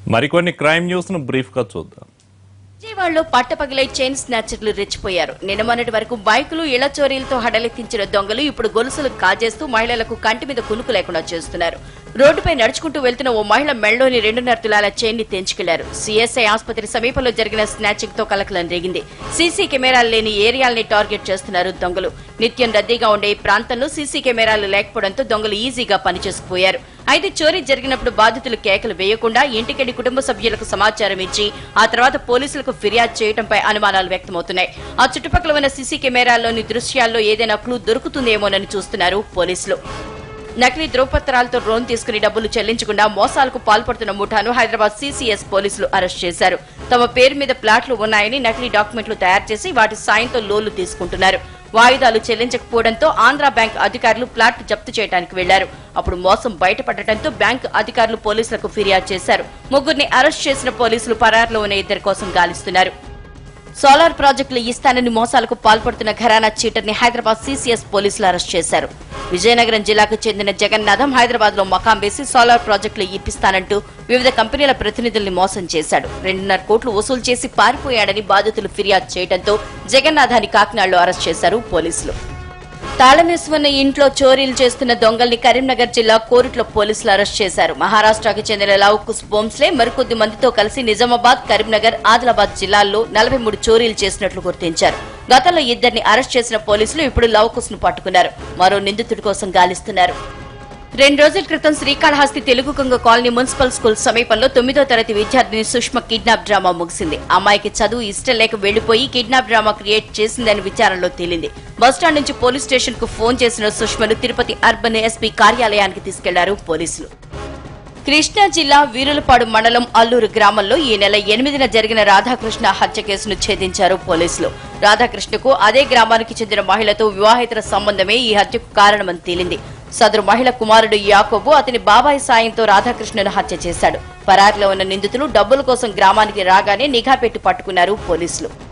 మరికొన్ని crime news ను brief గా చూద్దాం విజయవాడలో పట్టపగలై చైన్ స్నాచర్లు రెచ్చిపోయారు నిన్న మొన్నటి వరకు బైకులు ఇళ్ల చోరీలతో హడలెత్తించిన దొంగలు ఇప్పుడు గొలుసులు కాజేస్తూ మహిళలకు కంటి మీద కునుకు లేకుండా చేస్తున్నారు రోడ్డుపై నడుచుకుంటూ వెళ్తున్న ఓ మహిళ మెళ్ళలోని రెండున్నర తులాల చైన్ ని తెంచుకెళ్లారు సిఎస్ఐ ఆసుపత్రి సమీపంలో జరిగిన స్నాచింగ్ తో కలకలం రేగింది సీసీ కెమెరాలు లేని ఏరియాల్ని టార్గెట్ చేస్తున్నారు దొంగలు నిత్యం రద్దీగా ఉండే ఈ ప్రాంతంలో సీసీ కెమెరాలు లేకపోవడంతో దొంగలు ఈజీగా పనిచేసుకుపోయారు అయితే చోరీ జరిగినప్పుడు బాధితులు కేకలు వేయకుండా ఇంటికెళ్లి కుటుంబ సభ్యులకు సమాచారం ఇచ్చి ఆ తర్వాత పోలీసులకు ఫిర్యాదు చేయడంపై అనుమానాలు వ్యక్తమవుతున్నాయి ఆ చుట్టుపక్కల ఉన్న సీసీ కెమెరాల్లోని దృశ్యాల్లో ఏదైనా క్లూ దొరుకుతుందేమోనని చూస్తున్నారు పోలీసులు నకిలీ ధ్రువపత్రాలతో లోన్ తీసుకుని డబ్బులు చెల్లించకుండా మోసాలకు పాల్పడుతున్న ముఠాను హైదరాబాద్ సీసీఎస్ పోలీసులు అరెస్ట్ చేశారు తమ పేరు మీద ప్లాట్లు ఉన్నాయని నకిలీ డాక్యుమెంట్లు తయారు చేసి వాటి సాయంతో లోన్లు తీసుకుంటున్నారు వాయిదాలు చెల్లించకపోవడంతో ఆంధ్ర బ్యాంక్ అధికారులు ప్లాట్ జప్తు చేయడానికి వెళ్లారు అప్పుడు మోసం బయటపడటంతో బ్యాంక్ అధికారులు పోలీసులకు ఫిర్యాదు చేశారు ముగ్గురిని అరెస్ట్ చేసిన పోలీసులు పరారులో ఉన్న ఇద్దరి కోసం గాలిస్తున్నారు సోలార్ ప్రాజెక్టులు ఇస్తానని మోసాలకు పాల్పడుతున్న ఘరానా చీటర్ ని హైదరాబాద్ సీసీఎస్ పోలీసులు అరెస్ట్ చేశారు విజయనగరం జిల్లాకు చెందిన జగన్నాథం హైదరాబాద్ లో మకాం వేసి సోలార్ ప్రాజెక్టులు ఇప్పిస్తానంటూ వివిధ కంపెనీల ప్రతినిధుల్ని మోసం చేశాడు రెండున్నర కోట్లు వసూలు చేసి పారిపోయాడని బాధితులు ఫిర్యాదు చేయడంతో జగన్నాథాన్ని కాకినాడలో అరెస్ట్ చేశారు పోలీసులు తాళమేసుకున్న ఇంట్లో చోరీలు చేస్తున్న దొంగల్ని కరీంనగర్ జిల్లా కోరుట్ల పోలీసులు అరెస్ట్ చేశారు మహారాష్ట్రకి చెందిన లౌకుస్ బోమ్స్లే మరికొద్ది మందితో కలిసి నిజామాబాద్ కరీంనగర్ ఆదిలాబాద్ జిల్లాల్లో నలభై మూడు చోరీలు చేసినట్లు గుర్తించారు గతంలో ఇద్దరిని అరెస్ట్ చేసిన పోలీసులు ఇప్పుడు లౌకుస్ ను పట్టుకున్నారు మరో నిందితుడి కోసం గాలిస్తున్నారు రెండు రోజుల క్రితం Srikalahasti Telugu Ganga colony municipal school సమీపంలో తొమ్మిదో తరగతి విద్యార్థిని సుష్మ కిడ్నాప్ డ్రామా ముగిసింది అమ్మాయికి చదువు ఇష్టం లేక వెళ్లిపోయి కిడ్నాప్ డ్రామా క్రియేట్ చేసిందని విచారణలో తేలింది బస్టాండ్ నుంచి పోలీస్ స్టేషన్ కు ఫోన్ చేసిన సుష్మను తిరుపతి అర్బన్ ఎస్పీ కార్యాలయానికి తీసుకెళ్లారు పోలీసులు కృష్ణా జిల్లా వీరులపాడు మండలం అల్లూరు గ్రామంలో ఈ నెల ఎనిమిదిన జరిగిన రాధాకృష్ణ హత్య కేసును ఛేదించారు పోలీసులు రాధాకృష్ణకు అదే గ్రామానికి చెందిన మహిళతో వివాహేతర సంబంధమే ఈ హత్యకు కారణమని తేలింది సదరు మహిళ కుమారుడు యాకోబు అతని బాబాయ్ సాయంతో రాధాకృష్ణను హత్య చేశాడు పరారిలో ఉన్న నిందితులు డబ్బుల కోసం గ్రామానికి రాగానే నిఘా పెట్టి పట్టుకున్నారు పోలీసులు